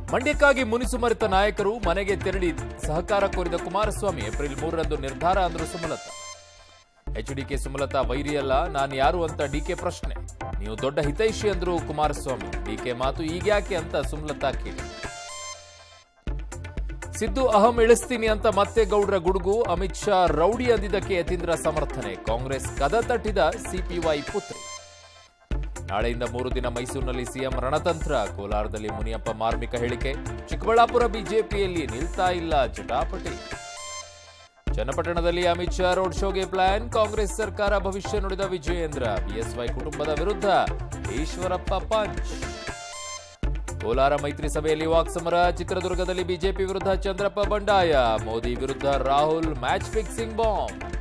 ಮಂಡ್ಯಕ್ಕಾಗಿ ಮುನಿಸು ಮರೆತ ನಾಯಕರು ಮನೆಗೆ ತೆರಳಿ ಸಹಕಾರ ಕೋರಿದ ಕುಮಾರಸ್ವಾಮಿ ಏಪ್ರಿಲ್ ಮೂರರಂದು ನಿರ್ಧಾರ ಅಂದ್ರು ಸುಮಲತಾ ಎಚ್ಡಿಕೆ ಸುಮಲತಾ ವೈರಿಯಲ್ಲ ನಾನು ಯಾರು ಅಂತ ಡಿಕೆ ಪ್ರಶ್ನೆ ನೀವು ದೊಡ್ಡ ಹಿತೈಷಿ ಅಂದ್ರು ಕುಮಾರಸ್ವಾಮಿ ಡಿಕೆ ಮಾತು ಈಗ್ಯಾಕೆ ಅಂತ ಸುಮಲತಾ ಕೇಳಿ ಸಿದ್ದು ಅಹಂ ಇಳಿಸ್ತೀನಿ ಅಂತ ಮತ್ತೆ ಗೌಡ್ರ ಗುಡುಗು ಅಮಿತ್ ಶಾ ರೌಡಿ ಅಂದಿದ್ದಕ್ಕೆ ಯತೀಂದ್ರ ಸಮರ್ಥನೆ ಕಾಂಗ್ರೆಸ್ ಕದ ತಟ್ಟಿದ ಸಿಪಿವೈ ಪುತ್ರಿ ನಾಳೆಯಿಂದ ಮೂರು ದಿನ ಮೈಸೂರಿನಲ್ಲಿ ಸಿಎಂ ರಣತಂತ್ರ ಕೋಲಾರದಲ್ಲಿ ಮುನಿಯಪ್ಪ ಮಾರ್ಮಿಕ ಹೇಳಿಕೆ ಚಿಕ್ಕಬಳ್ಳಾಪುರ ಬಿಜೆಪಿಯಲ್ಲಿ ನಿಲ್ತಾ ಇಲ್ಲ ಜಟಾಪಟಿ ಚನ್ನಪಟ್ಟಣದಲ್ಲಿ ಅಮಿತ್ ಶಾ ರೋಡ್ ಶೋಗೆ ಪ್ಲಾನ್ ಕಾಂಗ್ರೆಸ್ ಸರ್ಕಾರ ಭವಿಷ್ಯ ನುಡಿದ ವಿಜಯೇಂದ್ರ ಬಿಎಸ್ವೈ ಕುಟುಂಬದ ವಿರುದ್ಧ ಈಶ್ವರಪ್ಪ ಪಂಚ್ ಕೋಲಾರ ಮೈತ್ರಿ ಸಭೆಯಲ್ಲಿ ವಾಕ್ಸಮರ ಚಿತ್ರದುರ್ಗದಲ್ಲಿ ಬಿಜೆಪಿ ವಿರುದ್ಧ ಚಂದ್ರಪ್ಪ ಬಂಡಾಯ ಮೋದಿ ವಿರುದ್ಧ ರಾಹುಲ್ ಮ್ಯಾಚ್ ಫಿಕ್ಸಿಂಗ್ ಬಾಂಬ್